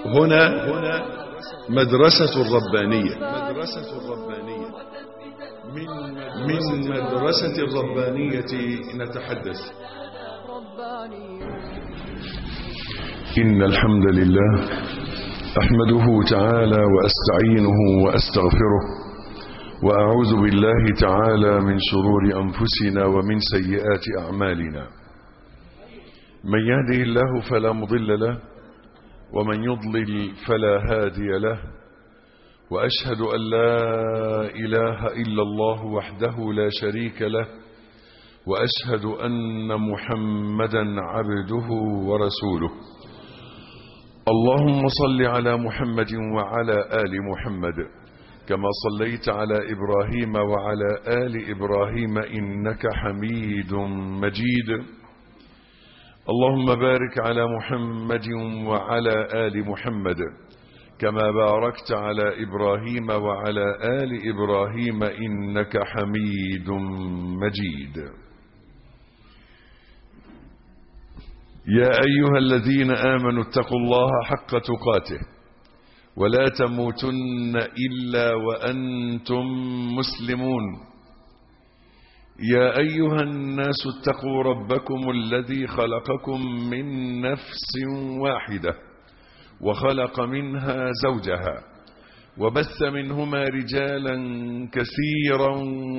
هنا مدرسة الربانية مدرسة الربانية من من مدرسة الربانية نتحدث إن الحمد لله أحمده تعالى وأستعينه وأستغفره وأعوذ بالله تعالى من شرور أنفسنا ومن سيئات أعمالنا من يهده الله فلا مضل له ومن يضلل فلا هادي له وأشهد أن لا إله إلا الله وحده لا شريك له وأشهد أن محمدا عبده ورسوله اللهم صل على محمد وعلى آل محمد كما صليت على إبراهيم وعلى آل إبراهيم إنك حميد مجيد اللهم بارك على محمد وعلى آل محمد كما باركت على إبراهيم وعلى آل إبراهيم إنك حميد مجيد يا أيها الذين آمنوا اتقوا الله حق تقاته ولا تموتن إلا وأنتم مسلمون يا أيها الناس اتقوا ربكم الذي خلقكم من نفس واحدة وخلق منها زوجها وبث منهما رجالا كثيرا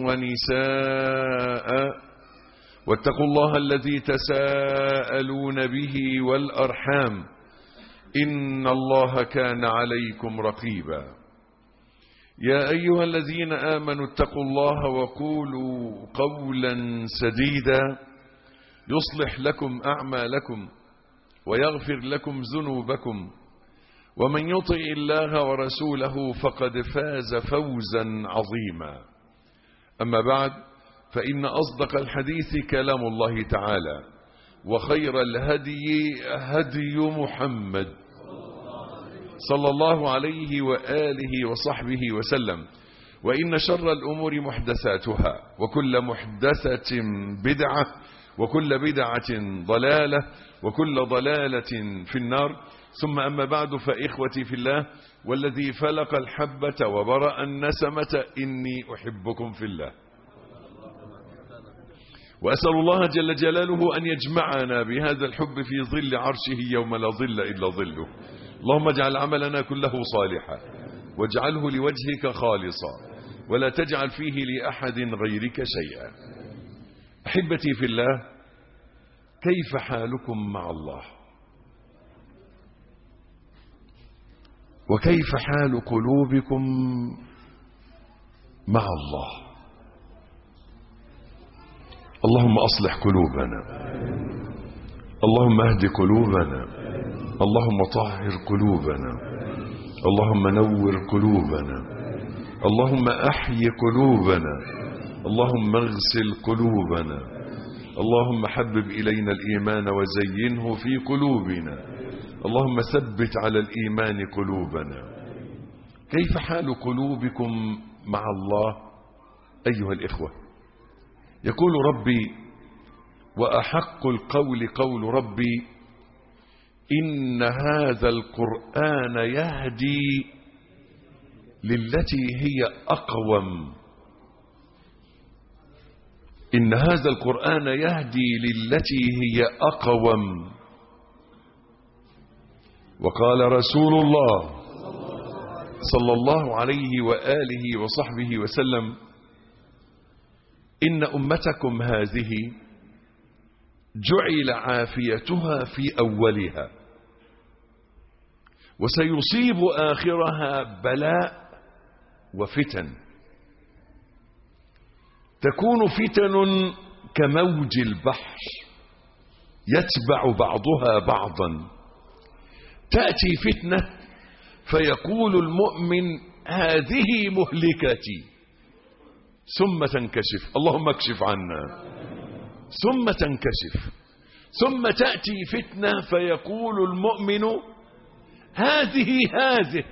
ونساء واتقوا الله الذي تساءلون به والأرحام إن الله كان عليكم رقيبا يا أيها الذين آمنوا اتقوا الله وقولوا قولا سديدا يصلح لكم أعمالكم ويغفر لكم ذنوبكم ومن يطع الله ورسوله فقد فاز فوزا عظيما أما بعد فإن أصدق الحديث كلام الله تعالى وخير الهدي هدي محمد صلى الله عليه وآله وصحبه وسلم وإن شر الأمور محدثاتها وكل محدثة بدعة وكل بدعة ضلالة وكل ضلالة في النار ثم أما بعد فإخوتي في الله والذي فلق الحبة وبرأ النسمة إني أحبكم في الله وأسأل الله جل جلاله أن يجمعنا بهذا الحب في ظل عرشه يوم لا ظل إلا ظله اللهم اجعل عملنا كله صالحا واجعله لوجهك خالصا ولا تجعل فيه لأحد غيرك شيئا أحبتي في الله كيف حالكم مع الله وكيف حال قلوبكم مع الله اللهم أصلح قلوبنا اللهم اهد قلوبنا اللهم طهر قلوبنا اللهم نور قلوبنا اللهم أحي قلوبنا اللهم اغسل قلوبنا اللهم حبب إلينا الإيمان وزينه في قلوبنا اللهم ثبت على الإيمان قلوبنا كيف حال قلوبكم مع الله أيها الإخوة يقول ربي وأحق القول قول ربي إن هذا القرآن يهدي للتي هي أقوم إن هذا القرآن يهدي للتي هي أقوم وقال رسول الله صلى الله عليه وآله وصحبه وسلم إن أمتكم هذه جعل عافيتها في أولها وسيصيب آخرها بلاء وفتن تكون فتن كموج البحر يتبع بعضها بعضا تأتي فتنة فيقول المؤمن هذه مهلكتي ثم تنكشف اللهم اكشف عنا ثم تنكشف ثم تأتي فتنة فيقول المؤمن هذه هذه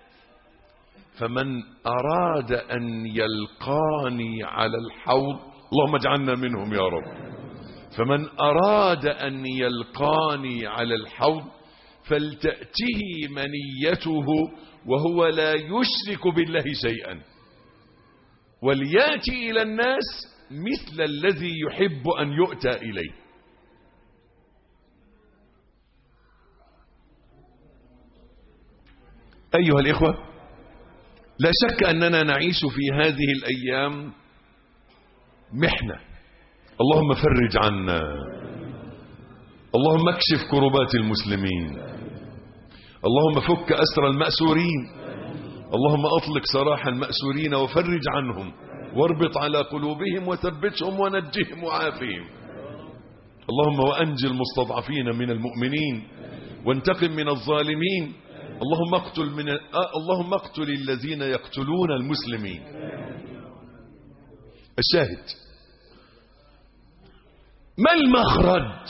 فمن أراد أن يلقاني على الحوض اللهم اجعلنا منهم يا رب فمن أراد أن يلقاني على الحوض فلتأته منيته وهو لا يشرك بالله شيئا وليأتي إلى الناس مثل الذي يحب أن يؤتى إليه أيها الإخوة لا شك أننا نعيش في هذه الأيام محنة اللهم فرج عنا اللهم اكشف كربات المسلمين اللهم فك أسر المأسورين اللهم أطلق سراح المأسورين وفرج عنهم واربط على قلوبهم وثبتهم ونجهم وعافهم اللهم وأنجي المستضعفين من المؤمنين وانتقم من الظالمين اللهم اقتل من اللهم اقتل الذين يقتلون المسلمين الشاهد ما المخرج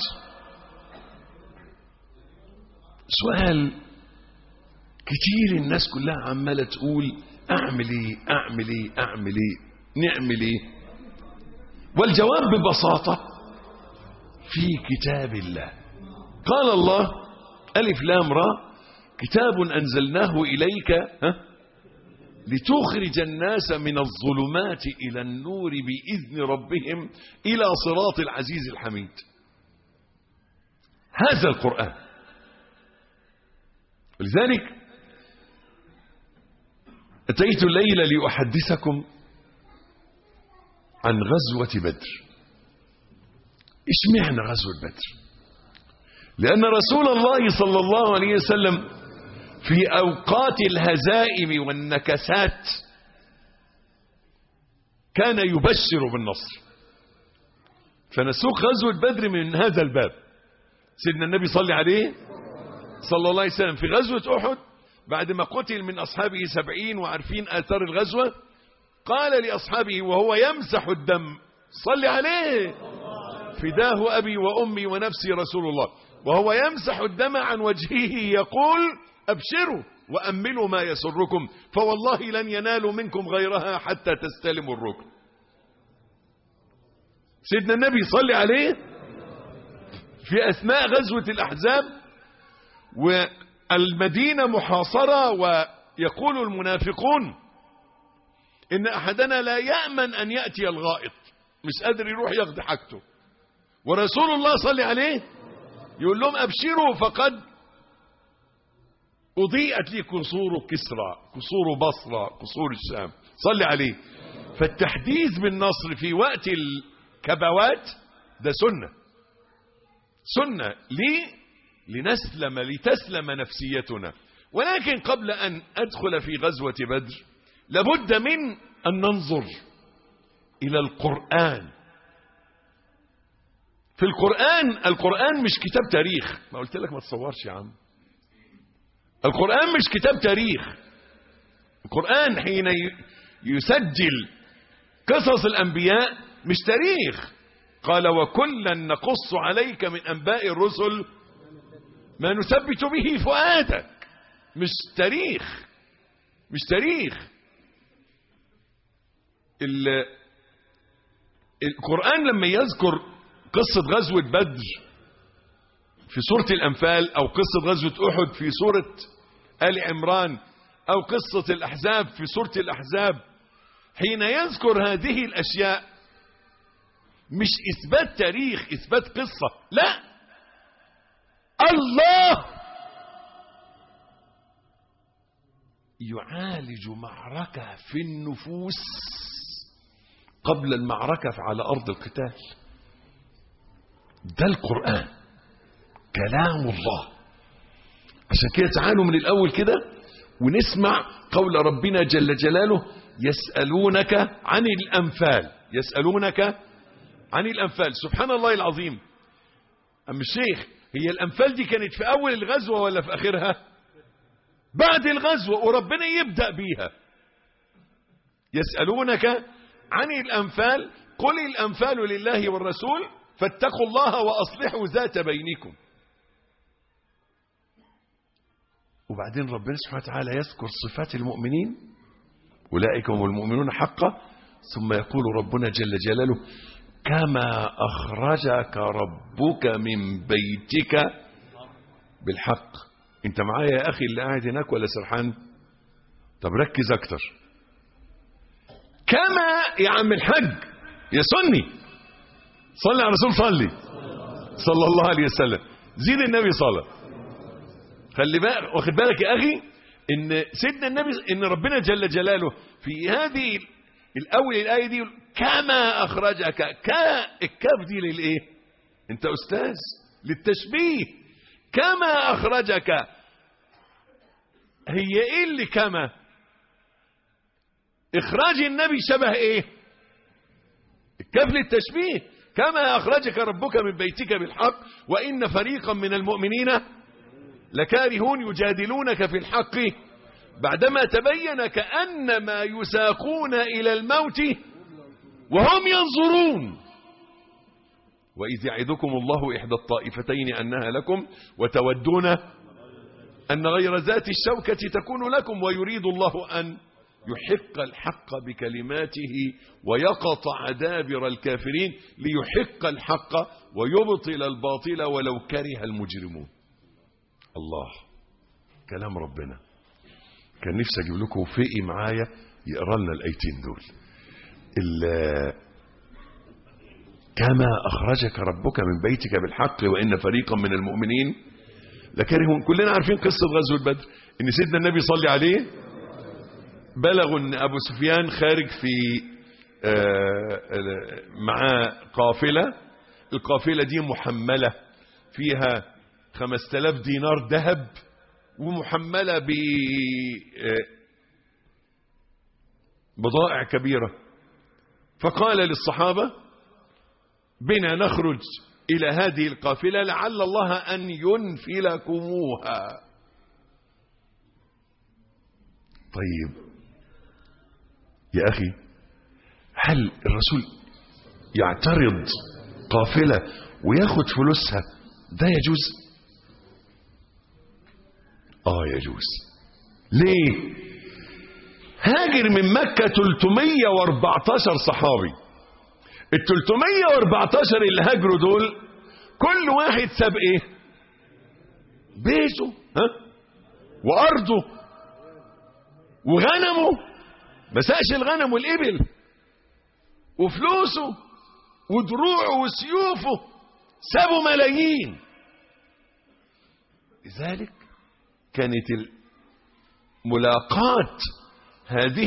سؤال كتير الناس كلها عمالة تقول اعمل ايه اعمل ايه اعمل ايه نعمل ايه والجواب ببساطة في كتاب الله قال الله ألف لام را كتاب أنزلناه إليك ها لتخرج الناس من الظلمات إلى النور بإذن ربهم إلى صراط العزيز الحميد هذا القرآن ولذلك أتيت الليلة لأحدثكم عن غزوة بدر إيش معنى غزوة بدر لأن رسول الله صلى الله عليه وسلم في أوقات الهزائم والنكسات كان يبشر بالنصر فنسوق غزوة بدر من هذا الباب سيدنا النبي صلى عليه صلى الله عليه وسلم في غزوة أحد بعد ما قتل من أصحابه سبعين وعارفين آثار الغزوة قال لأصحابه وهو يمسح الدم صل عليه فداه أبي وأمي ونفسي رسول الله وهو يمسح الدم عن وجهه يقول أبشروا وأملوا ما يسركم فوالله لن ينالوا منكم غيرها حتى تستلموا الركن سيدنا النبي صلى عليه في أثناء غزوة الأحزاب والمدينة محاصرة ويقول المنافقون إن أحدنا لا يأمن أن يأتي الغائط مش قادر يروح ياخد حاجته ورسول الله صلى عليه يقول لهم أبشروا فقد أضيئت لي قصور كسرى قصور بصرة قصور الشام صلي عليه فالتحديث بالنصر في وقت الكبوات ده سنة سنة ليه لنسلم لتسلم نفسيتنا ولكن قبل أن أدخل في غزوة بدر لابد من أن ننظر إلى القرآن في القرآن القرآن مش كتاب تاريخ ما قلت لك ما تصورش يا عم القرآن مش كتاب تاريخ القرآن حين يسجل قصص الأنبياء مش تاريخ قال وكلا نقص عليك من أنباء الرسل ما نثبت به فؤادك مش تاريخ مش تاريخ القرآن لما يذكر قصة غزوة بدر في سورة الأنفال أو قصة غزوة أحد في سورة آل عمران أو قصة الأحزاب في سورة الأحزاب حين يذكر هذه الأشياء مش إثبات تاريخ إثبات قصة لا الله يعالج معركة في النفوس قبل المعركة على أرض القتال ده القرآن كلام الله عشان كده تعالوا من الأول كده ونسمع قول ربنا جل جلاله يسألونك عن الأنفال يسألونك عن الأنفال سبحان الله العظيم أم الشيخ هي الأنفال دي كانت في أول الغزوة ولا في آخرها بعد الغزوة وربنا يبدأ بيها يسألونك عن الأنفال قل الأنفال لله والرسول فاتقوا الله وأصلحوا ذات بينكم وبعدين ربنا سبحانه وتعالى يذكر صفات المؤمنين أولئك هم المؤمنون حقا ثم يقول ربنا جل جلاله كما أخرجك ربك من بيتك بالحق انت معايا يا اخي اللي قاعد هناك ولا سرحان طب ركز اكتر كما يا عم الحج يا سني صلي على الرسول صلي صلى الله عليه وسلم زيد النبي صلى خلي بالك واخد بالك يا اخي ان سيدنا النبي ان ربنا جل جلاله في هذه الاول الايه دي كما اخرجك كا الكاف دي للايه انت استاذ للتشبيه كما اخرجك هي ايه اللي كما اخراج النبي شبه ايه الكاف للتشبيه كما اخرجك ربك من بيتك بالحق وان فريقا من المؤمنين لكارهون يجادلونك في الحق بعدما تبين كأنما يساقون إلى الموت وهم ينظرون وإذ يعدكم الله إحدى الطائفتين أنها لكم وتودون أن غير ذات الشوكة تكون لكم ويريد الله أن يحق الحق بكلماته ويقطع دابر الكافرين ليحق الحق ويبطل الباطل ولو كره المجرمون الله كلام ربنا كان نفسي اجيب لكم فقي معايا يقرا لنا الايتين دول كما اخرجك ربك من بيتك بالحق وان فريقا من المؤمنين لكرهون كلنا عارفين قصه غزوه بدر ان سيدنا النبي صلى عليه بلغوا ان ابو سفيان خارج في مع قافله القافله دي محمله فيها خمس تلاف دينار ذهب ومحملة ب بضائع كبيرة فقال للصحابة بنا نخرج إلى هذه القافلة لعل الله أن ينفلكموها طيب يا أخي هل الرسول يعترض قافلة وياخد فلوسها ده يجوز اه يجوز ليه هاجر من مكة 314 صحابي ال 314 اللي هاجروا دول كل واحد ساب ايه بيته ها وارضه وغنمه ما ساقش الغنم والابل وفلوسه ودروعه وسيوفه سابوا ملايين لذلك كانت ملاقاة هذه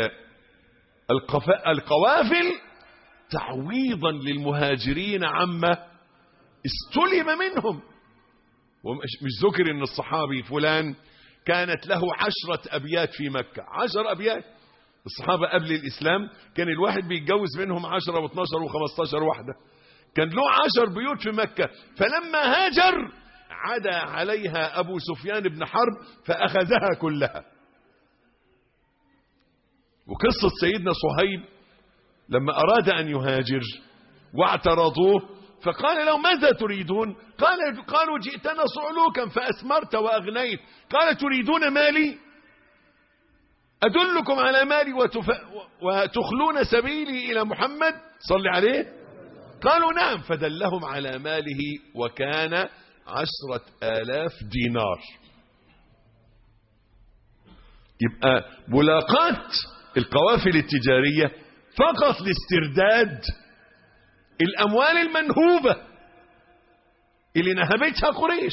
القوافل تعويضا للمهاجرين عما استلم منهم ومش ذكر ان الصحابي فلان كانت له عشرة أبيات في مكة عشر أبيات الصحابة قبل الإسلام كان الواحد بيتجوز منهم عشرة واثناشر وخمستاشر واحدة كان له عشر بيوت في مكة فلما هاجر عدا عليها أبو سفيان بن حرب فأخذها كلها وقصة سيدنا صهيب لما أراد أن يهاجر واعترضوه فقال لهم ماذا تريدون قال قالوا جئتنا صعلوكا فأثمرت وأغنيت قال تريدون مالي أدلكم على مالي وتف... وتخلون سبيلي إلى محمد صل عليه قالوا نعم فدلهم على ماله وكان عشرة آلاف دينار يبقى ملاقاة القوافل التجارية فقط لاسترداد الأموال المنهوبة اللي نهبتها قريش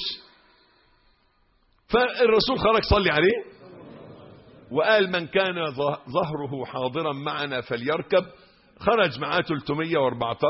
فالرسول خرج صلي عليه وقال من كان ظهره حاضرا معنا فليركب خرج معاه 314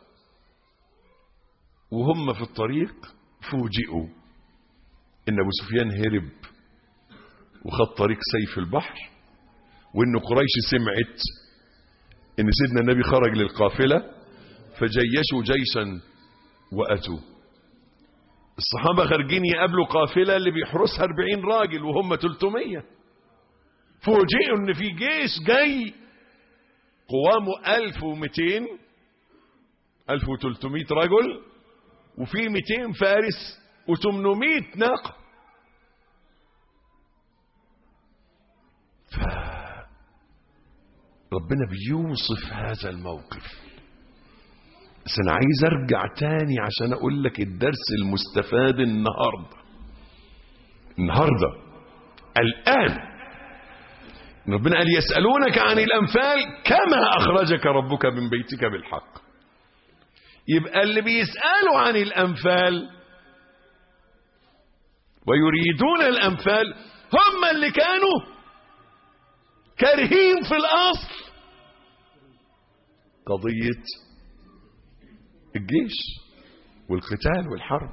وهم في الطريق فوجئوا ان ابو سفيان هرب وخد طريق سيف البحر وان قريش سمعت ان سيدنا النبي خرج للقافلة فجيشوا جيشا واتوا الصحابة خارجين يقابلوا قافلة اللي بيحرسها 40 راجل وهم 300 فوجئوا ان في جيش جاي قوامه 1200 1300 رجل وفي 200 فارس و800 ناقة ربنا بيوصف هذا الموقف بس انا عايز ارجع تاني عشان اقول لك الدرس المستفاد النهارده النهاردة الآن ربنا قال يسألونك عن الأنفال كما أخرجك ربك من بيتك بالحق يبقى اللي بيسألوا عن الأنفال ويريدون الأنفال هم اللي كانوا كارهين في الأصل قضية الجيش والقتال والحرب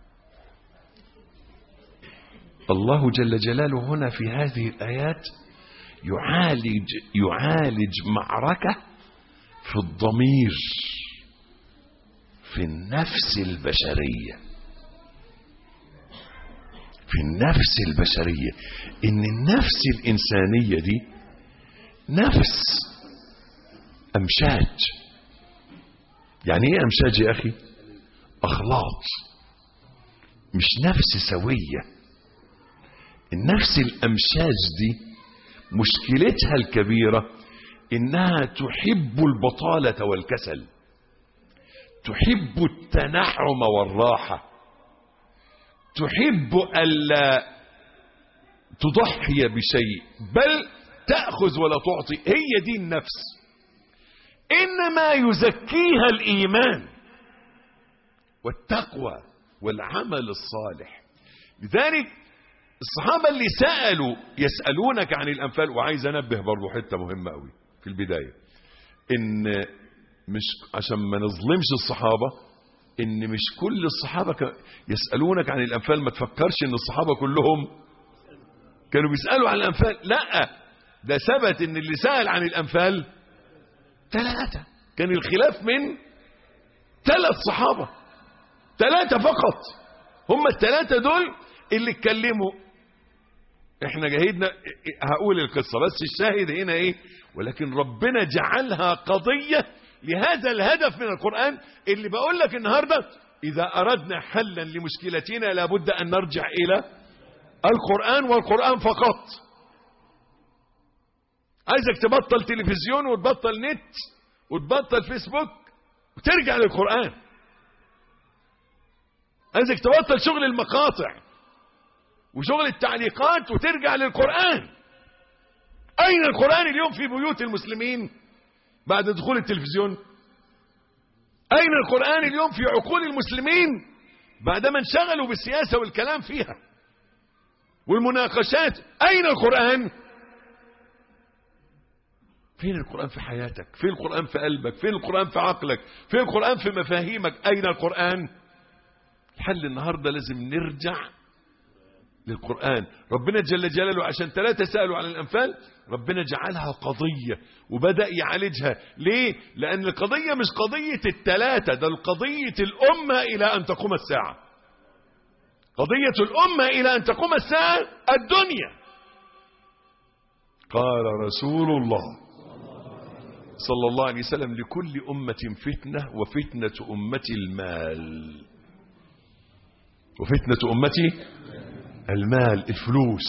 الله جل جلاله هنا في هذه الآيات يعالج يعالج معركة في الضمير في النفس البشرية في النفس البشرية إن النفس الإنسانية دي نفس أمشاج يعني إيه أمشاج يا أخي أخلاط مش نفس سوية النفس الأمشاج دي مشكلتها الكبيرة إنها تحب البطالة والكسل تحب التنعم والراحة تحب ألا تضحي بشيء بل تأخذ ولا تعطي هي دي النفس إنما يزكيها الإيمان والتقوى والعمل الصالح لذلك الصحابة اللي سألوا يسألونك عن الأنفال وعايز أنبه برضو حتة مهمة قوي في البداية إن مش عشان ما نظلمش الصحابة إن مش كل الصحابة ك- يسألونك عن الأنفال ما تفكرش إن الصحابة كلهم كانوا بيسألوا عن الأنفال لا ده ثبت إن اللي سأل عن الأنفال ثلاثة كان الخلاف من ثلاث صحابة ثلاثة فقط هم الثلاثة دول اللي اتكلموا احنا جاهدنا هقول القصة بس الشاهد هنا ايه ولكن ربنا جعلها قضية لهذا الهدف من القرآن اللي بقول لك النهاردة إذا أردنا حلا لمشكلتنا لابد أن نرجع إلى القرآن والقرآن فقط عايزك تبطل تلفزيون وتبطل نت وتبطل فيسبوك وترجع للقرآن عايزك تبطل شغل المقاطع وشغل التعليقات وترجع للقرآن أين القرآن اليوم في بيوت المسلمين بعد دخول التلفزيون أين القرآن اليوم في عقول المسلمين بعدما انشغلوا بالسياسة والكلام فيها والمناقشات أين القرآن فين القرآن في حياتك فين القرآن في قلبك فين القرآن في عقلك فين القرآن في مفاهيمك أين القرآن الحل النهاردة لازم نرجع للقرآن ربنا جل جلاله عشان ثلاثة سألوا عن الأنفال ربنا جعلها قضية وبدأ يعالجها ليه؟ لأن القضية مش قضية الثلاثة ده القضية الأمة إلى أن تقوم الساعة قضية الأمة إلى أن تقوم الساعة الدنيا قال رسول الله صلى الله عليه وسلم لكل أمة فتنة وفتنة أمتي المال وفتنة أمتي المال الفلوس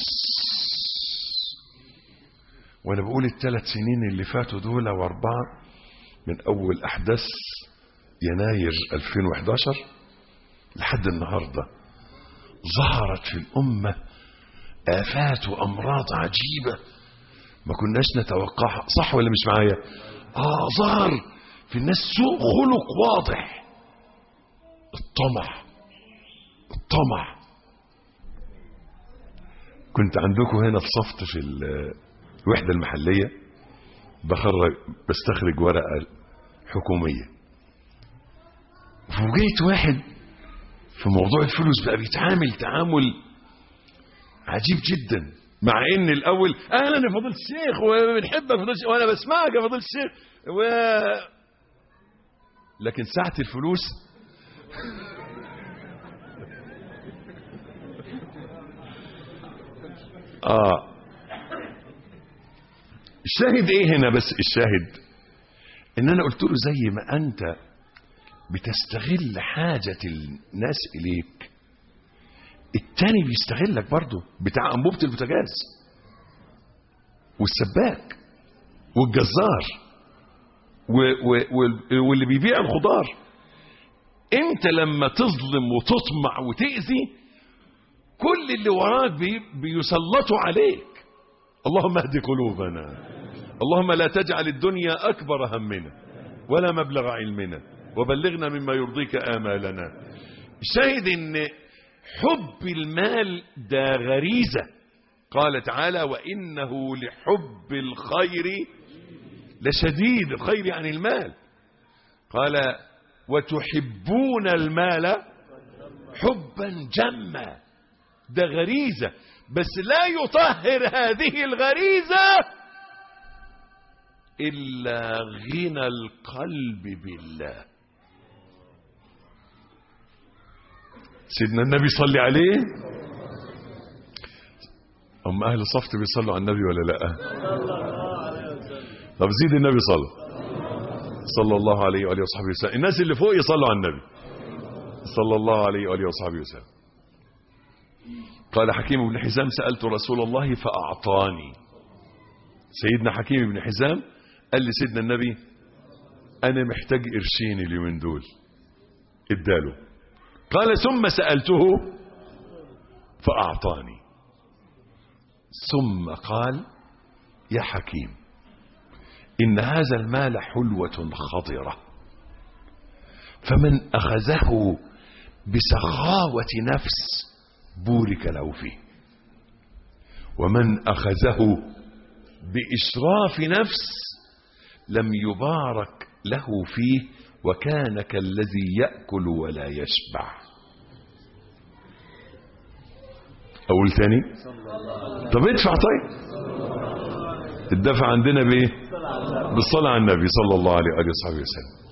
وانا بقول الثلاث سنين اللي فاتوا دول واربعة من اول احداث يناير 2011 لحد النهاردة ظهرت في الامة افات وامراض عجيبة ما كناش نتوقعها صح ولا مش معايا اه ظهر في الناس سوء خلق واضح الطمع الطمع كنت عندكم هنا في صفت في الوحدة المحلية بخرج بستخرج ورقة حكومية فوجئت واحد في موضوع الفلوس بقى بيتعامل تعامل عجيب جدا مع ان الاول اهلا يا فضيله الشيخ وبنحبك يا فضيله الشيخ وانا بسمعك يا فضيله الشيخ و... لكن ساعة الفلوس اه الشاهد ايه هنا بس الشاهد ان انا قلت له زي ما انت بتستغل حاجة الناس اليك التاني بيستغلك برضه بتاع انبوبة البوتاجاز والسباك والجزار و و و واللي بيبيع الخضار انت لما تظلم وتطمع وتأذي كل اللي وراك بي بيسلطوا عليك اللهم اهد قلوبنا اللهم لا تجعل الدنيا أكبر همنا ولا مبلغ علمنا وبلغنا مما يرضيك آمالنا شاهد ان حب المال ده غريزة قال تعالى وإنه لحب الخير لشديد الخير يعني المال قال وتحبون المال حبا جما ده غريزة بس لا يطهر هذه الغريزة إلا غنى القلب بالله سيدنا النبي صلي عليه هم أهل الصفت بيصلوا على النبي ولا لا طب زيد النبي صلى صلى الله عليه وآله وصحبه وسلم الناس اللي فوق يصلوا على النبي صلى الله عليه وآله وصحبه وسلم قال حكيم بن حزام سألت رسول الله فأعطاني سيدنا حكيم بن حزام قال لي سيدنا النبي أنا محتاج قرشين اليومين دول اداله قال ثم سألته فأعطاني ثم قال يا حكيم إن هذا المال حلوة خضرة فمن أخذه بسخاوة نفس بورك له فيه ومن أخذه بإشراف نفس لم يبارك له فيه وكان كالذي يأكل ولا يشبع أقول تاني طب ادفع طيب الدفع عندنا بايه بالصلاة على النبي صلى الله عليه وآله وصحبه وسلم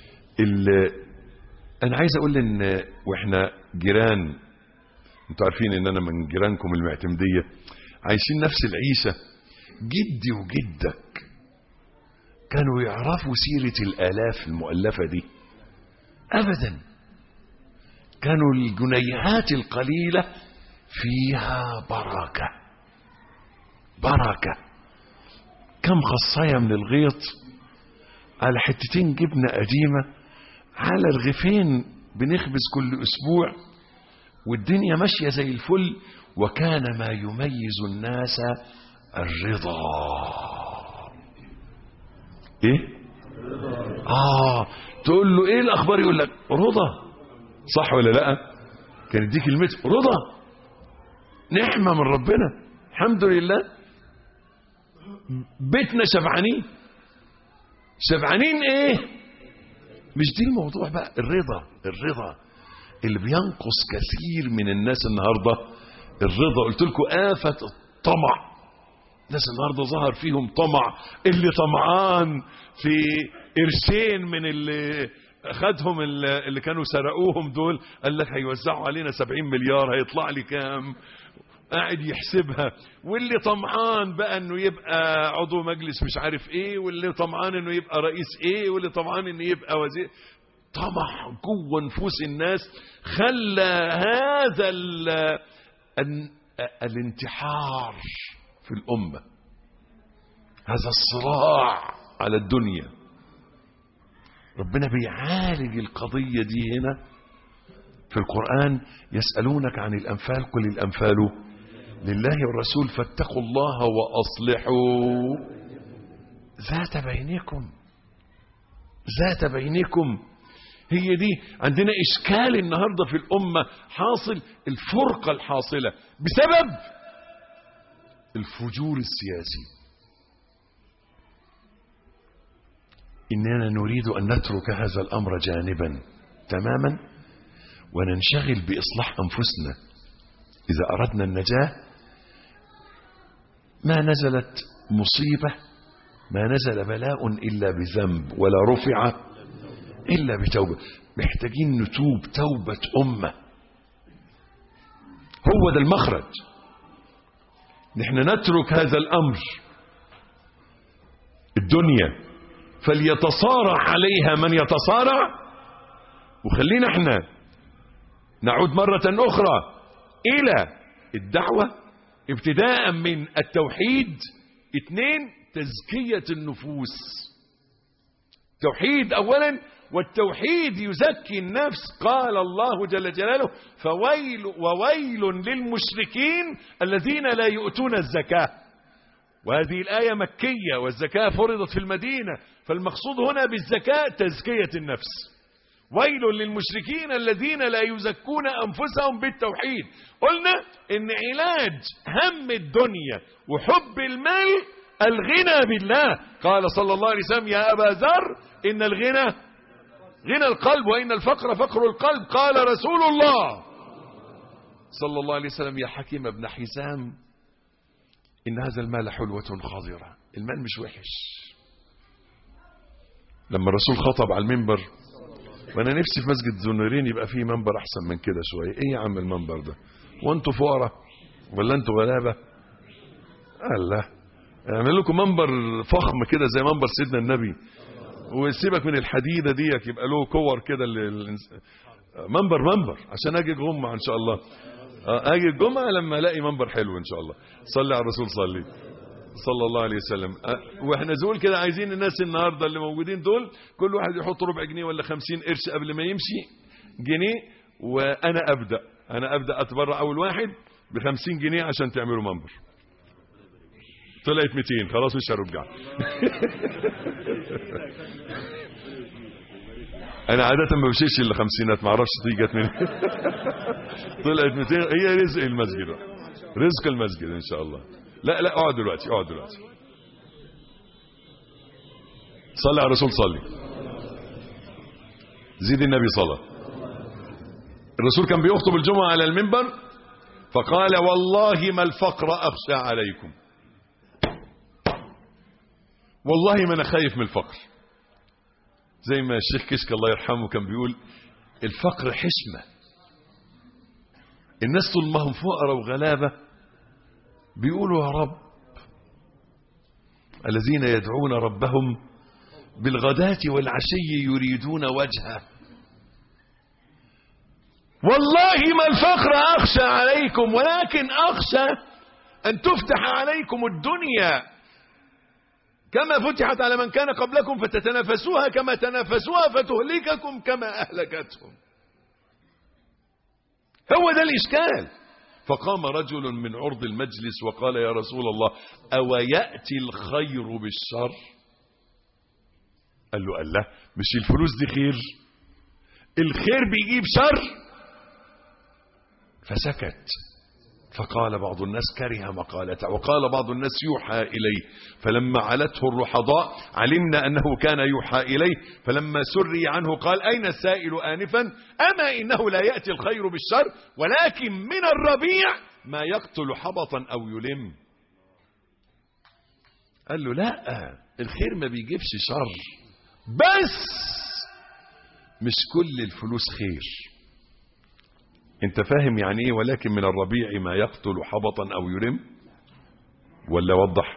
انا عايز اقول ان واحنا جيران انتوا عارفين ان انا من جيرانكم المعتمدية عايشين نفس العيشة جدي وجدك كانوا يعرفوا سيرة الآلاف المؤلفة دي أبدا كانوا الجنيهات القليلة فيها بركة بركة كم خصاية من الغيط على حتتين جبنة قديمة على رغيفين بنخبز كل أسبوع والدنيا ماشية زي الفل وكان ما يميز الناس الرضا ايه اه تقول له ايه الاخبار يقول لك رضا صح ولا لا كان يديك كلمه رضا نعمه من ربنا الحمد لله بيتنا شبعانين شبعانين ايه مش دي الموضوع بقى الرضا الرضا اللي بينقص كثير من الناس النهارده الرضا قلت لكم آفة الطمع الناس النهارده ظهر فيهم طمع اللي طمعان في قرشين من اللي خدهم اللي كانوا سرقوهم دول قال لك هيوزعوا علينا 70 مليار هيطلع لي كام قاعد يحسبها واللي طمعان بقى انه يبقى عضو مجلس مش عارف ايه واللي طمعان انه يبقى رئيس ايه واللي طمعان انه يبقى وزير طمع جوه نفوس الناس خلى هذا ال ال الانتحار في الأمة هذا الصراع على الدنيا ربنا بيعالج القضية دي هنا في القرآن يسألونك عن الأنفال قل الأنفال لله والرسول فاتقوا الله وأصلحوا ذات بينكم ذات بينكم هي دي عندنا إشكال النهاردة في الأمة حاصل الفرقة الحاصلة بسبب الفجور السياسي إننا نريد أن نترك هذا الأمر جانبا تماما وننشغل بإصلاح أنفسنا إذا أردنا النجاة ما نزلت مصيبة ما نزل بلاء إلا بذنب ولا رفع إلا بتوبة محتاجين نتوب توبة أمة هو ده المخرج نحن نترك هذا الأمر الدنيا فليتصارع عليها من يتصارع وخلينا احنا نعود مرة أخرى إلى الدعوة ابتداء من التوحيد اثنين تزكية النفوس توحيد أولا والتوحيد يزكي النفس قال الله جل جلاله فويل وويل للمشركين الذين لا يؤتون الزكاة وهذه الآية مكية والزكاة فرضت في المدينة فالمقصود هنا بالزكاة تزكية النفس ويل للمشركين الذين لا يزكون أنفسهم بالتوحيد قلنا إن علاج هم الدنيا وحب المال الغنى بالله قال صلى الله عليه وسلم يا أبا ذر إن الغنى غنى القلب وإن الفقر فقر القلب قال رسول الله صلى الله عليه وسلم يا حكيم ابن حزام إن هذا المال حلوة خاضرة المال مش وحش لما الرسول خطب على المنبر وانا نفسي في مسجد زنورين يبقى فيه منبر احسن من كده شويه ايه يا عم المنبر ده وانتوا فقراء ولا انتوا غلابه الله اعمل لكم منبر فخم كده زي منبر سيدنا النبي وسيبك من الحديده ديك يبقى له كور كده منبر منبر عشان اجي الجمعه ان شاء الله اجي الجمعه لما الاقي منبر حلو ان شاء الله صلي على الرسول صلي صلى الله عليه وسلم واحنا زول كده عايزين الناس النهارده اللي موجودين دول كل واحد يحط ربع جنيه ولا خمسين قرش قبل ما يمشي جنيه وانا ابدا انا ابدا اتبرع اول واحد بخمسين جنيه عشان تعملوا منبر طلعت 200 خلاص مش هرجع انا عاده ما بمشيش الا خمسينات ما اعرفش دي جت منين طلعت 200 هي رزق المسجد رزق المسجد ان شاء الله لا لا اقعد دلوقتي اقعد دلوقتي صلي على الرسول صلي زيد النبي صلى الرسول كان بيخطب الجمعة على المنبر فقال والله ما الفقر أخشى عليكم والله ما أنا خايف من الفقر زي ما الشيخ كشك الله يرحمه كان بيقول الفقر حشمة الناس طول ما هم فقراء وغلابة بيقولوا يا رب الذين يدعون ربهم بالغداة والعشي يريدون وجهه والله ما الفقر أخشى عليكم ولكن أخشى أن تفتح عليكم الدنيا كما فتحت على من كان قبلكم فتتنافسوها كما تنافسوها فتهلككم كما أهلكتهم هو ده الإشكال فقام رجل من عرض المجلس وقال يا رسول الله أو يأتي الخير بالشر قال له الله مش الفلوس دي خير الخير بيجيب شر فسكت فقال بعض الناس كره مقالته وقال بعض الناس يوحى إليه فلما علته الرحضاء علمنا أنه كان يوحى إليه فلما سري عنه قال أين السائل آنفا أما إنه لا يأتي الخير بالشر ولكن من الربيع ما يقتل حبطا أو يلم قال له لا الخير ما بيجيبش شر بس مش كل الفلوس خير انت فاهم يعني ايه ولكن من الربيع ما يقتل حبطا او يرم ولا وضح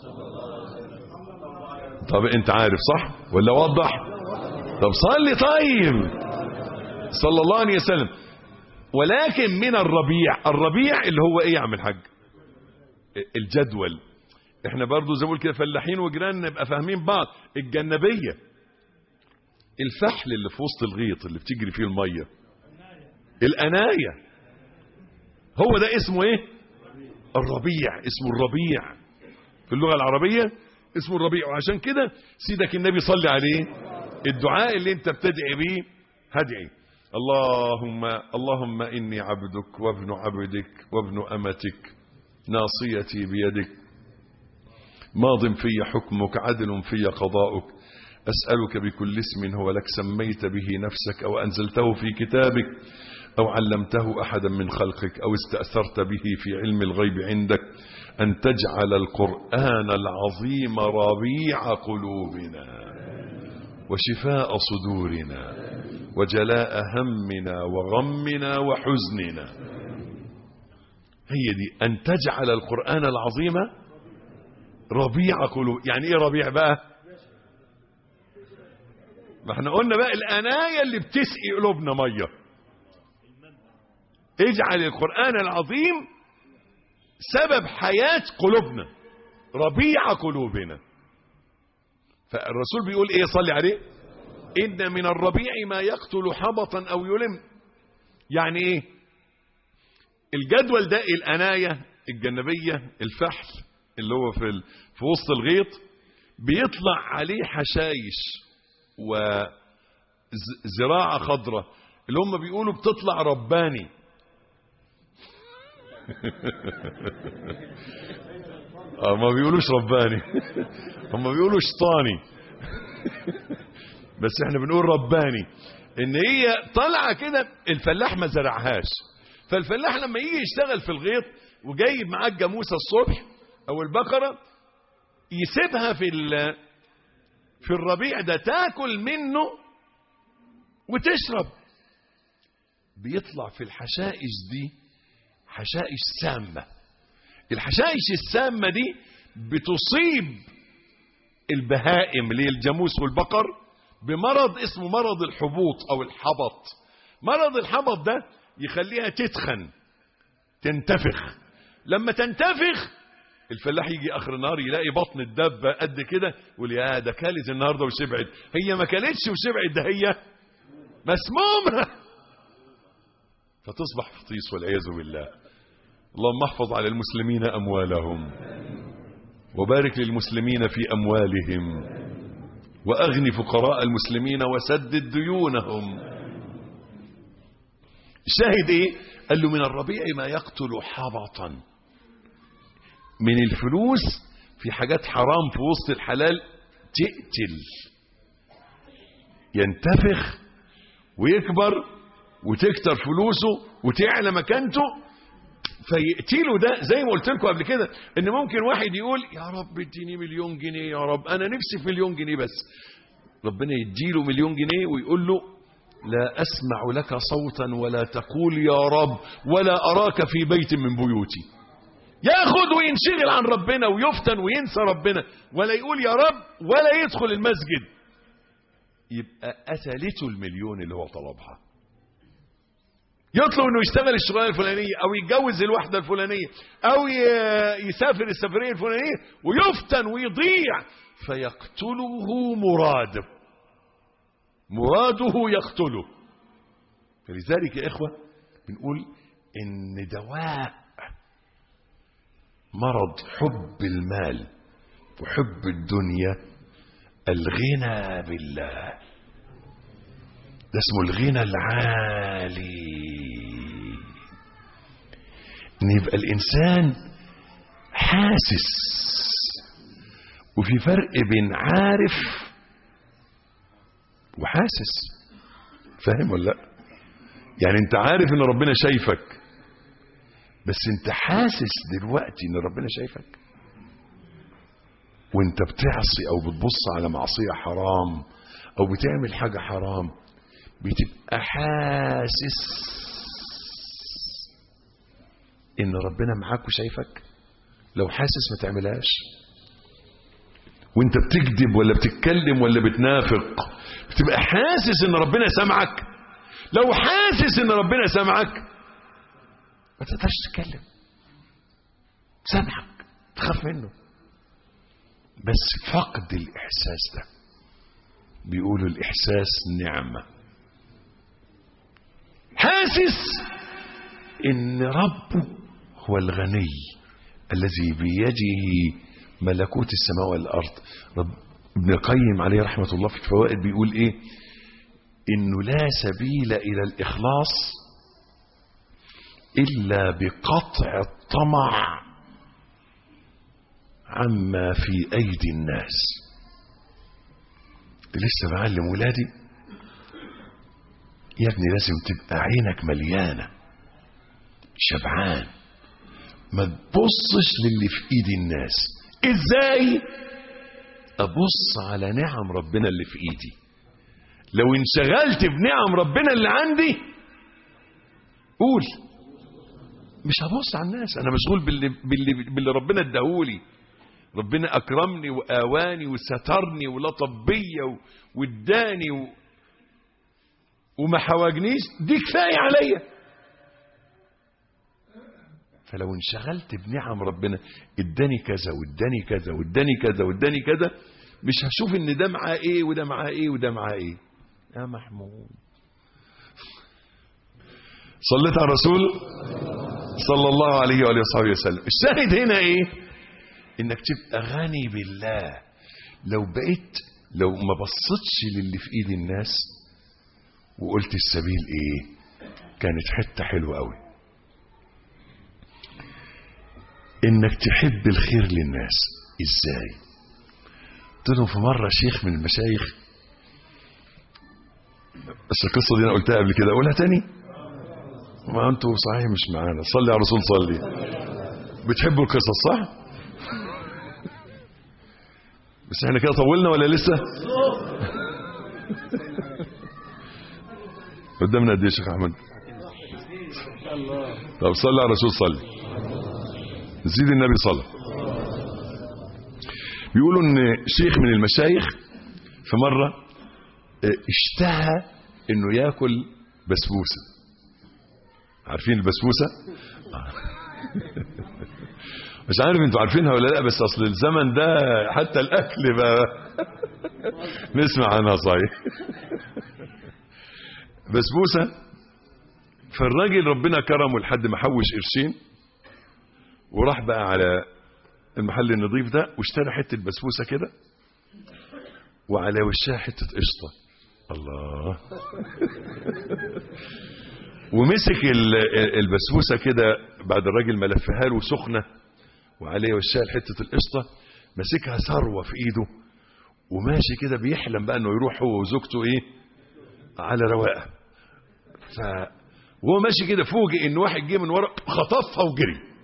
طب انت عارف صح ولا وضح طب صلي طيب صلى الله عليه وسلم ولكن من الربيع الربيع اللي هو ايه يا عم الحاج الجدول احنا برضو زي ما كده فلاحين وجيران نبقى فاهمين بعض الجنبيه الفحل اللي في وسط الغيط اللي بتجري فيه الميه الأناية هو ده اسمه ايه الربيع اسمه الربيع في اللغة العربية اسمه الربيع وعشان كده سيدك النبي صلي عليه الدعاء اللي انت بتدعي بيه هدعي اللهم اللهم إني عبدك وابن عبدك وابن أمتك ناصيتي بيدك ماض في حكمك عدل في قضاؤك أسألك بكل اسم هو لك سميت به نفسك أو أنزلته في كتابك أو علمته أحدا من خلقك أو استأثرت به في علم الغيب عندك أن تجعل القرآن العظيم ربيع قلوبنا وشفاء صدورنا وجلاء همنا وغمنا وحزننا هي دي أن تجعل القرآن العظيم ربيع قلوب يعني إيه ربيع بقى ما احنا قلنا بقى الأناية اللي بتسقي قلوبنا ميه اجعل القرآن العظيم سبب حياة قلوبنا ربيع قلوبنا فالرسول بيقول ايه صلي عليه إن من الربيع ما يقتل حبطا أو يلم يعني إيه الجدول ده الأناية الجنبية الفحل اللي هو في, ال... في وسط الغيط بيطلع عليه حشايش وزراعة خضراء اللي هم بيقولوا بتطلع رباني اه ما بيقولوش رباني هم بيقولوا شطاني بس احنا بنقول رباني ان هي طالعه كده الفلاح ما زرعهاش فالفلاح لما يجي يشتغل في الغيط وجايب معاه الجاموسه الصبح او البقره يسيبها في في الربيع ده تاكل منه وتشرب بيطلع في الحشائش دي حشائش سامه الحشائش السامه دي بتصيب البهائم اللي هي الجاموس والبقر بمرض اسمه مرض الحبوط او الحبط مرض الحبط ده يخليها تتخن تنتفخ لما تنتفخ الفلاح يجي اخر النهار يلاقي بطن الدبه قد كده يقول يا ده كلت النهارده وشبعت هي ما كلتش وشبعت ده هي مسمومه فتصبح فطيس والعياذ بالله اللهم احفظ على المسلمين اموالهم وبارك للمسلمين في اموالهم واغن فقراء المسلمين وسدد ديونهم الشاهد ايه قال له من الربيع ما يقتل حبطا من الفلوس في حاجات حرام في وسط الحلال تقتل ينتفخ ويكبر وتكتر فلوسه وتعلى مكانته فيقتله ده زي ما قلت لكم قبل كده ان ممكن واحد يقول يا رب اديني مليون جنيه يا رب انا نفسي في مليون جنيه بس ربنا يديله مليون جنيه ويقول له لا اسمع لك صوتا ولا تقول يا رب ولا اراك في بيت من بيوتي ياخد وينشغل عن ربنا ويفتن وينسى ربنا ولا يقول يا رب ولا يدخل المسجد يبقى قتلته المليون اللي هو طلبها يطلب انه يشتغل الشغلانه الفلانيه او يتجوز الواحده الفلانيه او يسافر السفريه الفلانيه ويفتن ويضيع فيقتله مراده مراده يقتله فلذلك يا اخوه بنقول ان دواء مرض حب المال وحب الدنيا الغنى بالله ده اسمه الغنى العالي ان يبقى الانسان حاسس وفي فرق بين عارف وحاسس فاهم ولا لا يعني انت عارف ان ربنا شايفك بس انت حاسس دلوقتي ان ربنا شايفك وانت بتعصي او بتبص على معصية حرام او بتعمل حاجة حرام بتبقى حاسس ان ربنا معاك وشايفك لو حاسس ما تعملهاش وانت بتكذب ولا بتتكلم ولا بتنافق بتبقى حاسس ان ربنا سمعك لو حاسس ان ربنا سمعك ما تقدرش تتكلم سامعك تخاف منه بس فقد الاحساس ده بيقولوا الاحساس نعمه حاسس ان ربه هو الغني الذي بيده ملكوت السماء والارض رب ابن القيم عليه رحمه الله في الفوائد بيقول ايه انه لا سبيل الى الاخلاص الا بقطع الطمع عما في ايدي الناس لسه بعلم ولادي يا ابني لازم تبقى عينك مليانة شبعان ما تبصش للي في ايد الناس ازاي ابص على نعم ربنا اللي في ايدي لو انشغلت بنعم ربنا اللي عندي قول مش هبص على الناس انا مشغول باللي, باللي, باللي ربنا اداهولي ربنا اكرمني واواني وسترني ولطف بيا واداني و... وما حواجنيش دي كفايه عليا فلو انشغلت بنعم ربنا اداني كذا واداني كذا واداني كذا واداني كذا مش هشوف ان ده معاه ايه وده معاه ايه وده معاه ايه يا محمود صليت على الرسول صلى الله عليه وآله وصحبه وسلم الشاهد هنا ايه انك تبقى غني بالله لو بقيت لو ما بصتش للي في ايد الناس وقلت السبيل ايه كانت حتة حلوة قوي انك تحب الخير للناس ازاي قلت لهم في مرة شيخ من المشايخ بس القصة دي انا قلتها قبل كده اقولها تاني ما انتوا صحيح مش معانا صلي على الرسول صلي بتحبوا القصص صح بس احنا كده طولنا ولا لسه قدامنا قد ايه يا شيخ احمد طب صلي على الرسول صلي زيد النبي صلى بيقولوا ان شيخ من المشايخ في مره اشتهى انه ياكل بسبوسه عارفين البسبوسه مش عارف انتوا عارفينها ولا لا بس اصل الزمن ده حتى الاكل بقى نسمع عنها صحيح بسبوسه فالراجل ربنا كرمه لحد ما حوش قرشين وراح بقى على المحل النظيف ده واشترى حته بسبوسه كده وعلى وشها حته قشطه الله ومسك البسبوسه كده بعد الراجل ما لفها له سخنه وعليه وشها حته القشطه ماسكها ثروه في ايده وماشي كده بيحلم بقى انه يروح هو وزوجته ايه على رواقه ف وهو ماشي كده فوجئ ان واحد جه من ورا خطفها وجري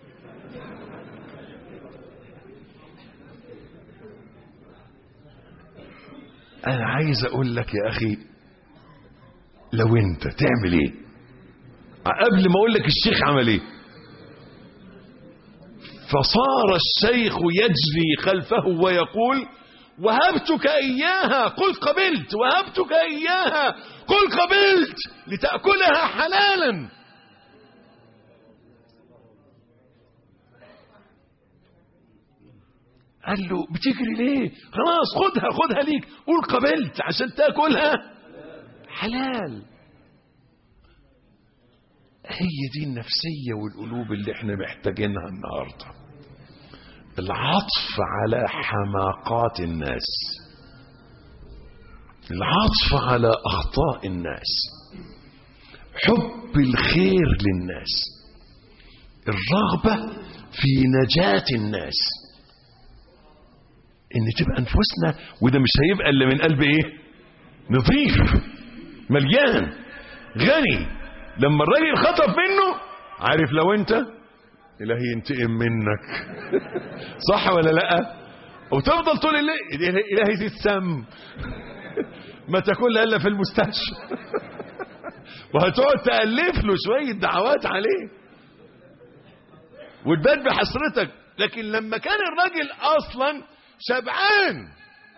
انا عايز اقول لك يا اخي لو انت تعمل ايه قبل ما اقول لك الشيخ عمل ايه فصار الشيخ يجري خلفه ويقول وهبتك اياها قل قبلت وهبتك اياها قل قبلت لتاكلها حلالا قال له بتجري ليه خلاص خدها خدها ليك قول قبلت عشان تاكلها حلال هي دي النفسية والقلوب اللي احنا محتاجينها النهاردة العطف على حماقات الناس العطف على أخطاء الناس حب الخير للناس الرغبة في نجاة الناس ان تبقى انفسنا وده مش هيبقى الا من قلب ايه نظيف مليان غني لما الراجل خطف منه عارف لو انت الهي ينتقم منك صح ولا لا وتفضل طول الليل الهي دي السم ما تاكلها الا في المستشفى وهتقعد تالف له شويه دعوات عليه وتبات بحسرتك لكن لما كان الراجل اصلا شبعان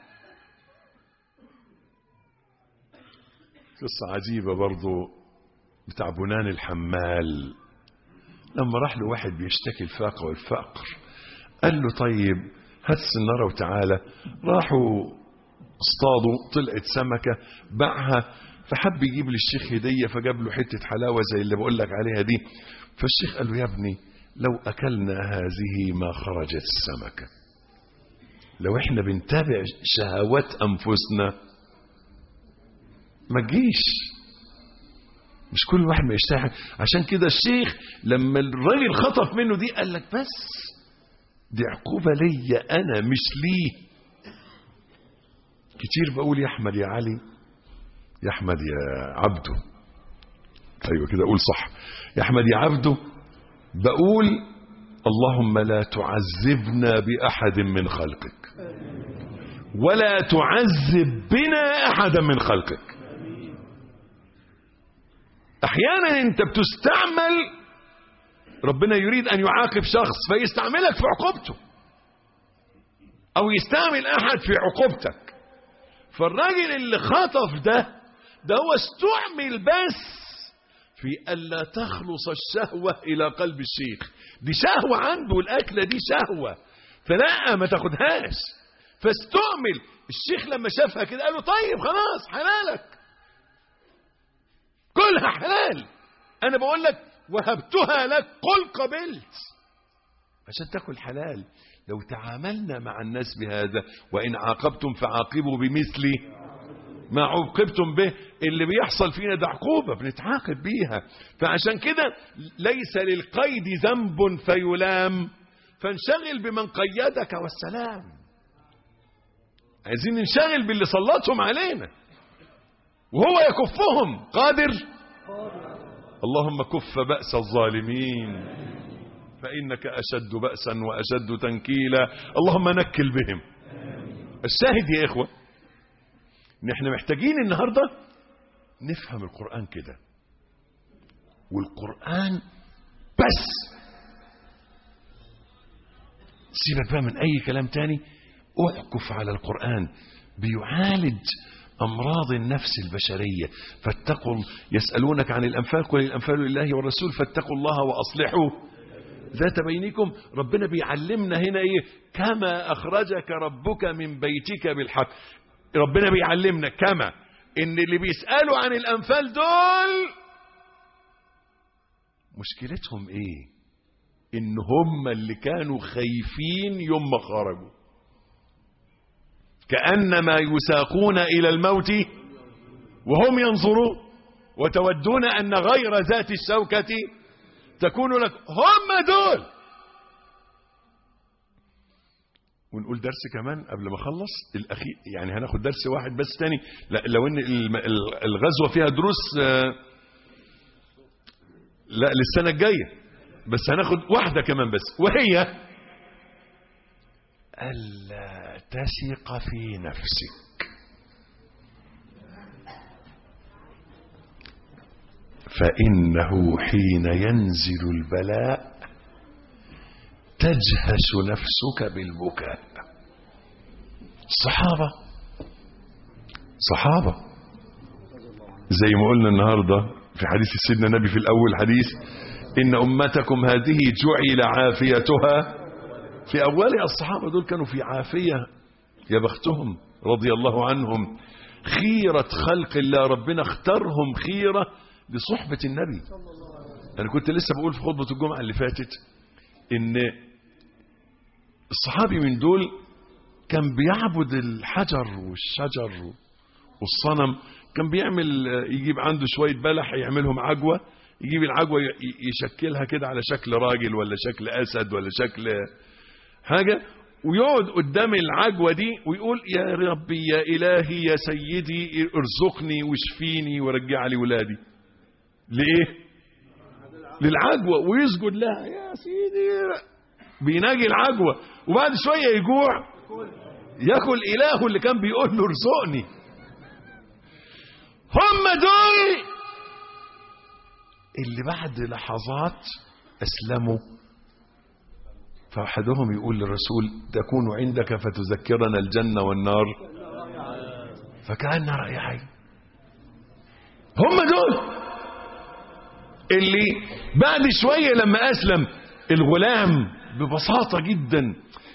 قصة عجيبة برضو بتاع بنان الحمال لما راح له واحد بيشتكي الفاقة والفقر قال له طيب هات السنارة وتعالى راحوا اصطادوا طلعت سمكة باعها فحب يجيب للشيخ هدية فجاب له حتة حلاوة زي اللي بقول لك عليها دي فالشيخ قال له يا ابني لو أكلنا هذه ما خرجت السمكة لو احنا بنتابع شهوات أنفسنا ما تجيش مش كل واحد ما يشتهي عشان كده الشيخ لما الراجل خطف منه دي قال لك بس دي عقوبة ليا أنا مش ليه كتير بقول يا أحمد يا علي يا أحمد يا عبده أيوة كده أقول صح يا أحمد يا عبده بقول اللهم لا تعذبنا بأحد من خلقك ولا تعذب بنا أحدا من خلقك احيانا انت بتستعمل ربنا يريد ان يعاقب شخص فيستعملك في عقوبته او يستعمل احد في عقوبتك فالراجل اللي خطف ده ده هو استعمل بس في الا تخلص الشهوة الى قلب الشيخ دي شهوة عنده الاكلة دي شهوة فلا ما تاخدهاش فاستعمل الشيخ لما شافها كده قال له طيب خلاص حلالك كلها حلال انا بقول لك وهبتها لك قل قبلت عشان تاكل حلال لو تعاملنا مع الناس بهذا وان عاقبتم فعاقبوا بمثل ما عوقبتم به اللي بيحصل فينا ده عقوبة بنتعاقب بيها فعشان كده ليس للقيد ذنب فيلام فانشغل بمن قيدك والسلام عايزين ننشغل باللي سلطهم علينا وهو يكفهم قادر اللهم كف بأس الظالمين فإنك أشد بأسا وأشد تنكيلا اللهم نكل بهم الشاهد يا إخوة نحن محتاجين النهاردة نفهم القرآن كده والقرآن بس سيبك بقى من أي كلام تاني اعكف على القرآن بيعالج أمراض النفس البشرية فاتقوا يسألونك عن الأنفال قل الأنفال لله والرسول فاتقوا الله وأصلحوا ذات بينكم ربنا بيعلمنا هنا إيه كما أخرجك ربك من بيتك بالحق ربنا بيعلمنا كما إن اللي بيسألوا عن الأنفال دول مشكلتهم إيه إن هم اللي كانوا خايفين يوم ما خرجوا كأنما يساقون إلى الموت وهم ينظرون وتودون أن غير ذات الشوكة تكون لك هم دول ونقول درس كمان قبل ما اخلص الاخير يعني هناخد درس واحد بس تاني لا لو ان الغزوه فيها دروس لا للسنه الجايه بس هناخد واحده كمان بس وهي ألا تثق في نفسك فإنه حين ينزل البلاء تجهش نفسك بالبكاء الصحابة صحابة زي ما قلنا النهاردة في حديث سيدنا النبي في الأول حديث إن أمتكم هذه جعل عافيتها في أولها الصحابة دول كانوا في عافية يا بختهم رضي الله عنهم خيرة خلق الله ربنا اختارهم خيرة لصحبة النبي أنا كنت لسه بقول في خطبة الجمعة اللي فاتت إن الصحابي من دول كان بيعبد الحجر والشجر والصنم كان بيعمل يجيب عنده شوية بلح يعملهم عجوة يجيب العجوة يشكلها كده على شكل راجل ولا شكل أسد ولا شكل حاجة ويقعد قدام العجوة دي ويقول يا ربي يا إلهي يا سيدي ارزقني واشفيني ورجع لي ولادي لإيه للعجوة ويسجد لها يا سيدي بيناجي العجوة وبعد شوية يجوع ياكل إلهه اللي كان بيقول له ارزقني هم دول اللي بعد لحظات أسلموا فأحدهم يقول للرسول تكون عندك فتذكرنا الجنة والنار فكأن رأي عين هم دول اللي بعد شوية لما أسلم الغلام ببساطة جدا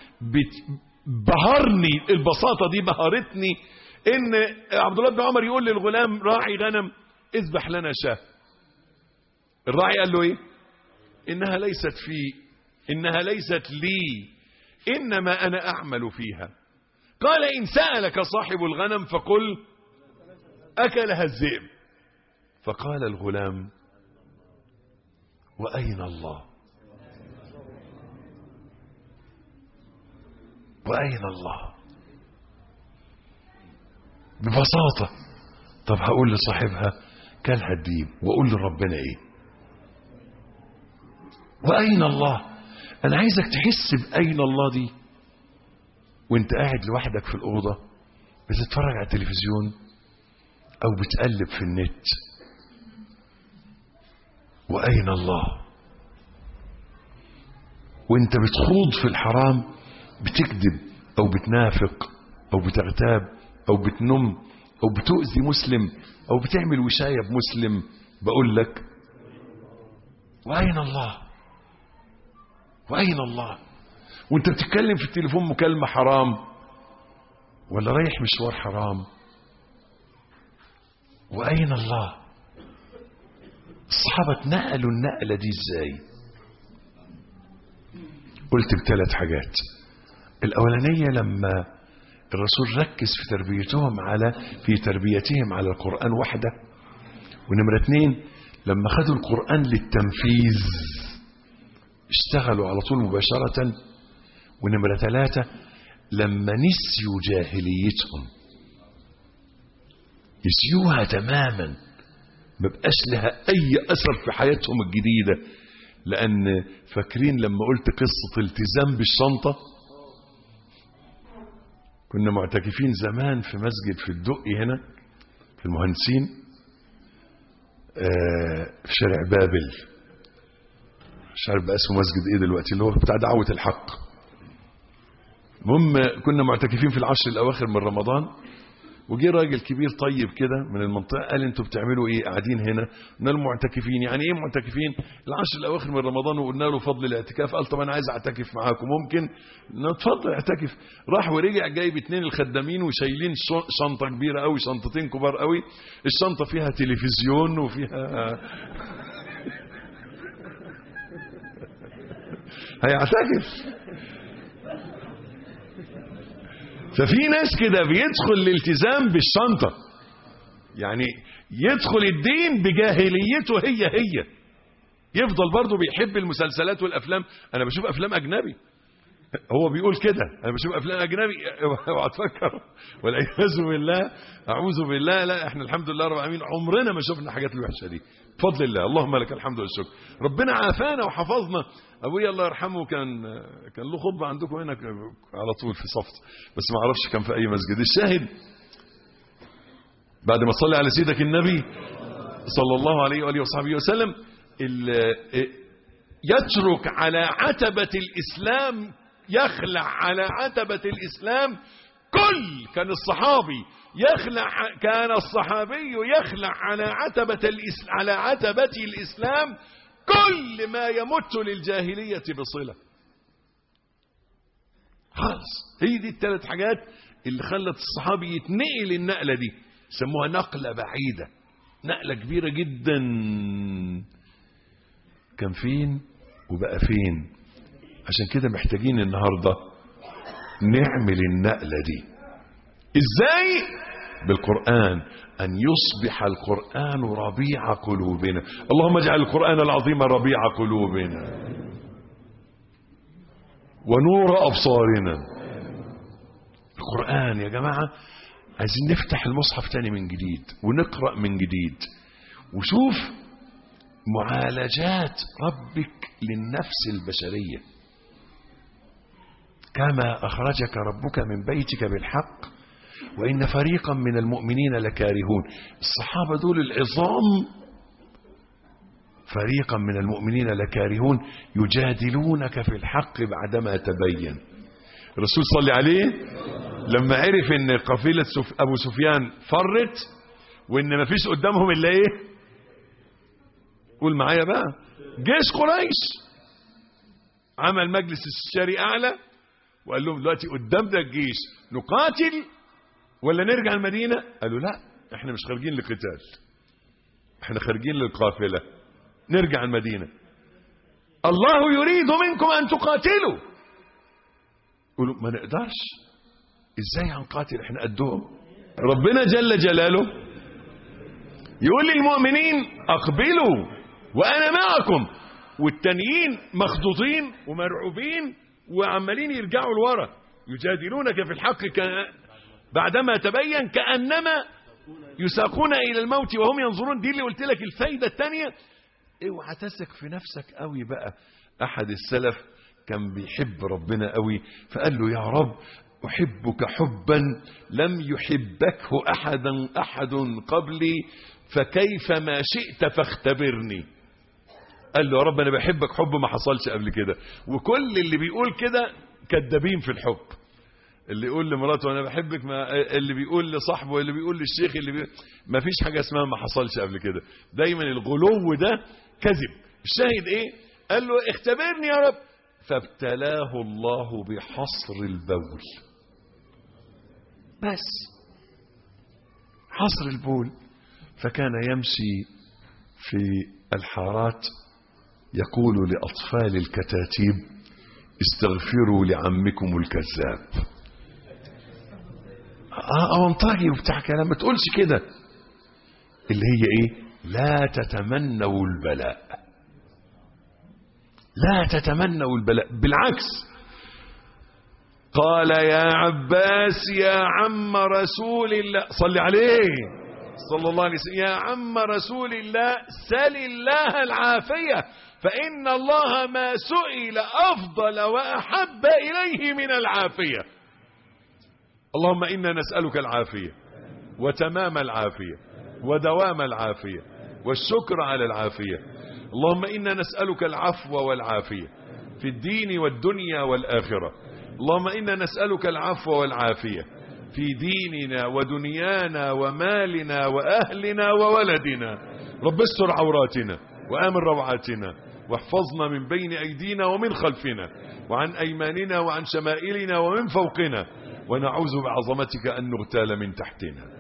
بهرني البساطة دي بهرتني ان عبد الله بن عمر يقول للغلام راعي غنم اذبح لنا شاه الراعي قال له ايه انها ليست في إنها ليست لي إنما أنا أعمل فيها قال إن سألك صاحب الغنم فقل أكلها الذئب فقال الغلام وأين الله وأين الله ببساطة طب هقول لصاحبها كلها الديب وأقول لربنا إيه وأين الله أنا عايزك تحس بأين الله دي وانت قاعد لوحدك في الأوضة بتتفرج على التلفزيون أو بتقلب في النت وأين الله وانت بتخوض في الحرام بتكذب أو بتنافق أو بتغتاب أو بتنم أو بتؤذي مسلم أو بتعمل وشاية بمسلم بقول لك وأين الله وأين الله وانت بتتكلم في التليفون مكالمة حرام ولا رايح مشوار حرام وأين الله الصحابة اتنقلوا النقلة دي ازاي قلت بثلاث حاجات الأولانية لما الرسول ركز في تربيتهم على في تربيتهم على القرآن وحده ونمرة اتنين لما خدوا القرآن للتنفيذ اشتغلوا على طول مباشرة ونمرة ثلاثة لما نسيوا جاهليتهم نسيوها تماما ما بقاش لها أي أثر في حياتهم الجديدة لأن فاكرين لما قلت قصة التزام بالشنطة كنا معتكفين زمان في مسجد في الدقي هنا في المهندسين آه، في شارع بابل مش عارف بقى اسمه مسجد ايه دلوقتي اللي هو بتاع دعوة الحق المهم كنا معتكفين في العشر الاواخر من رمضان وجي راجل كبير طيب كده من المنطقه قال انتوا بتعملوا ايه قاعدين هنا قلنا له معتكفين يعني ايه معتكفين العشر الاواخر من رمضان وقلنا له فضل الاعتكاف قال طب انا عايز اعتكف معاكم ممكن قلنا له اتفضل اعتكف راح ورجع جايب اتنين الخدامين وشايلين شو- شنطه كبيره قوي شنطتين كبار قوي الشنطه فيها تلفزيون وفيها هيعتكف ففي ناس كده بيدخل الالتزام بالشنطة يعني يدخل الدين بجاهليته هي هي يفضل برضه بيحب المسلسلات والافلام انا بشوف افلام اجنبي هو بيقول كده انا بشوف افلام اجنبي اوعى تفكر والعياذ بالله اعوذ بالله لا احنا الحمد لله رب العالمين عمرنا ما شفنا الحاجات الوحشه دي بفضل الله اللهم لك الحمد والشكر ربنا عافانا وحفظنا ابويا الله يرحمه كان كان له خطبه عندكم هنا على طول في صفت بس ما اعرفش كان في اي مسجد الشاهد بعد ما تصلي على سيدك النبي صلى الله عليه واله وصحبه وسلم ال- يترك على عتبة الإسلام يخلع على عتبة الإسلام كل كان الصحابي يخلع كان الصحابي يخلع على عتبة الإس على عتبة الإسلام كل ما يمت للجاهلية بصلة خلاص هي دي الثلاث حاجات اللي خلت الصحابي يتنقل النقلة دي سموها نقلة بعيدة نقلة كبيرة جدا كان فين وبقى فين عشان كده محتاجين النهاردة نعمل النقلة دي ازاي بالقرآن أن يصبح القرآن ربيع قلوبنا اللهم اجعل القرآن العظيم ربيع قلوبنا ونور أبصارنا القرآن يا جماعة عايزين نفتح المصحف تاني من جديد ونقرأ من جديد وشوف معالجات ربك للنفس البشرية كما أخرجك ربك من بيتك بالحق وإن فريقا من المؤمنين لكارهون الصحابة دول العظام فريقا من المؤمنين لكارهون يجادلونك في الحق بعدما تبين الرسول صلى عليه لما عرف ان قافلة سف... ابو سفيان فرت وان مفيش قدامهم الا ايه قول معايا بقى جيش قريش عمل مجلس استشاري اعلى وقال لهم دلوقتي قدامنا الجيش نقاتل ولا نرجع المدينة قالوا لا احنا مش خارجين لقتال احنا خارجين للقافلة نرجع المدينة الله يريد منكم ان تقاتلوا قولوا ما نقدرش ازاي هنقاتل احنا قدهم ربنا جل جلاله يقول للمؤمنين اقبلوا وانا معكم والتانيين مخضوضين ومرعوبين وعمالين يرجعوا لورا يجادلونك في الحق ك... بعدما تبين كانما يساقون الى الموت وهم ينظرون دي اللي قلت لك الفايده الثانيه اوعى تثق في نفسك قوي بقى احد السلف كان بيحب ربنا قوي فقال له يا رب احبك حبا لم يحبكه احدا احد قبلي فكيف ما شئت فاختبرني قال له يا رب انا بحبك حب ما حصلش قبل كده وكل اللي بيقول كده كذابين في الحب اللي يقول لمراته انا بحبك ما اللي بيقول لصاحبه اللي بيقول للشيخ اللي بيقول ما فيش حاجه اسمها ما حصلش قبل كده دايما الغلو ده كذب الشاهد ايه قال له اختبرني يا رب فابتلاه الله بحصر البول بس حصر البول فكان يمشي في الحارات يقول لأطفال الكتاتيب استغفروا لعمكم الكذاب اه اونطاجي وبتاع كلام ما تقولش كده اللي هي ايه لا تتمنوا البلاء لا تتمنوا البلاء بالعكس قال يا عباس يا عم رسول الله صل عليه صلى الله عليه وسلم يا عم رسول الله سل الله العافية فإن الله ما سئل أفضل وأحب إليه من العافية اللهم إنا نسألك العافية وتمام العافية ودوام العافية والشكر على العافية اللهم إنا نسألك العفو والعافية في الدين والدنيا والآخرة اللهم إنا نسألك العفو والعافية في ديننا ودنيانا ومالنا وأهلنا وولدنا رب استر عوراتنا وآمن روعاتنا واحفظنا من بين أيدينا ومن خلفنا وعن أيماننا وعن شمائلنا ومن فوقنا ونعوذ بعظمتك أن نغتال من تحتنا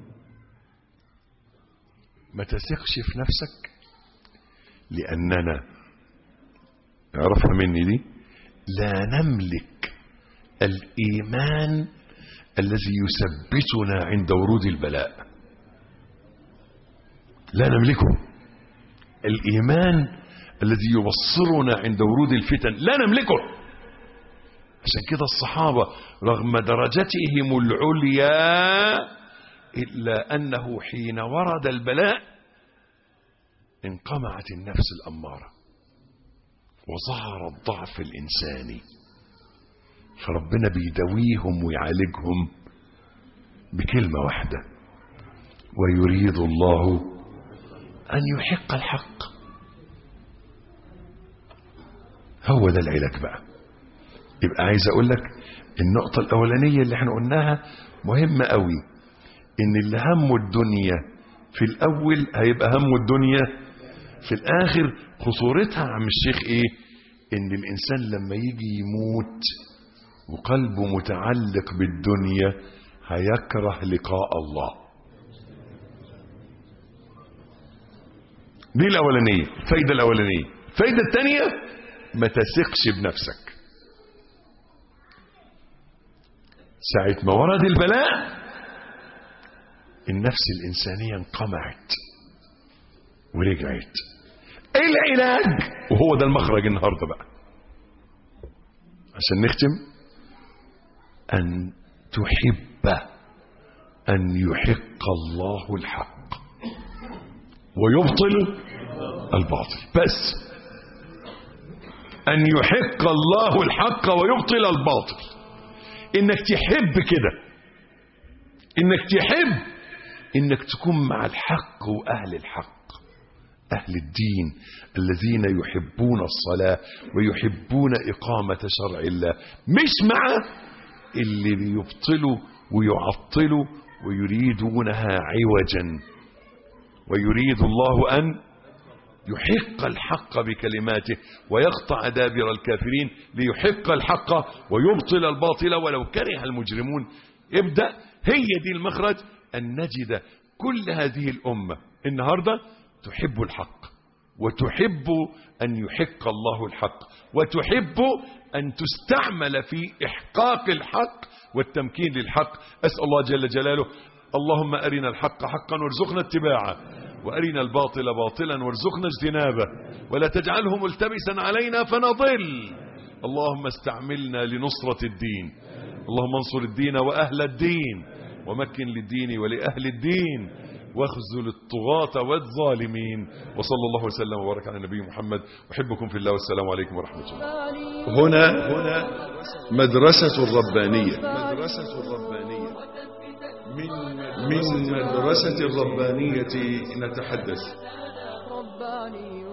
ما تثقش في نفسك لأننا اعرفها مني دي لا نملك الإيمان الذي يثبتنا عند ورود البلاء لا نملكه الإيمان الذي يبصرنا عند ورود الفتن لا نملكه عشان كده الصحابة رغم درجتهم العليا إلا أنه حين ورد البلاء انقمعت النفس الأمارة وظهر الضعف الإنساني فربنا بيدويهم ويعالجهم بكلمة واحدة ويريد الله أن يحق الحق هو ده العلاج بقى يبقى عايز أقول لك النقطة الأولانية اللي احنا قلناها مهمة قوي إن اللي همه الدنيا في الأول هيبقى همه الدنيا في الآخر خطورتها عم الشيخ إيه إن الإنسان لما يجي يموت وقلبه متعلق بالدنيا هيكره لقاء الله دي الأولانية الفايدة الأولانية الفايدة الثانية ما تثقش بنفسك ساعة ما ورد البلاء النفس الإنسانية انقمعت ورجعت ايه العلاج وهو ده المخرج النهاردة بقى عشان نختم أن تحب أن يحق الله الحق ويبطل الباطل بس أن يحق الله الحق ويبطل الباطل إنك تحب كده إنك تحب إنك تكون مع الحق وأهل الحق أهل الدين الذين يحبون الصلاة ويحبون إقامة شرع الله مش مع اللي بيبطلوا ويعطلوا ويريدونها عوجا ويريد الله أن يحق الحق بكلماته ويقطع دابر الكافرين ليحق الحق ويبطل الباطل ولو كره المجرمون ابدأ هي دي المخرج أن نجد كل هذه الأمة النهاردة تحب الحق وتحب أن يحق الله الحق وتحب أن تستعمل في إحقاق الحق والتمكين للحق أسأل الله جل جلاله اللهم أرنا الحق حقا وارزقنا اتباعه وأرنا الباطل باطلا وارزقنا اجتنابه ولا تجعله ملتبسا علينا فنضل اللهم استعملنا لنصرة الدين اللهم انصر الدين وأهل الدين ومكن للدين ولأهل الدين واخذل الطغاة والظالمين وصلى الله وسلم وبارك على النبي محمد أحبكم في الله والسلام عليكم ورحمة الله هنا هنا مدرسة الربانية مدرسة الربانية من مدرسة الربانية نتحدث رباني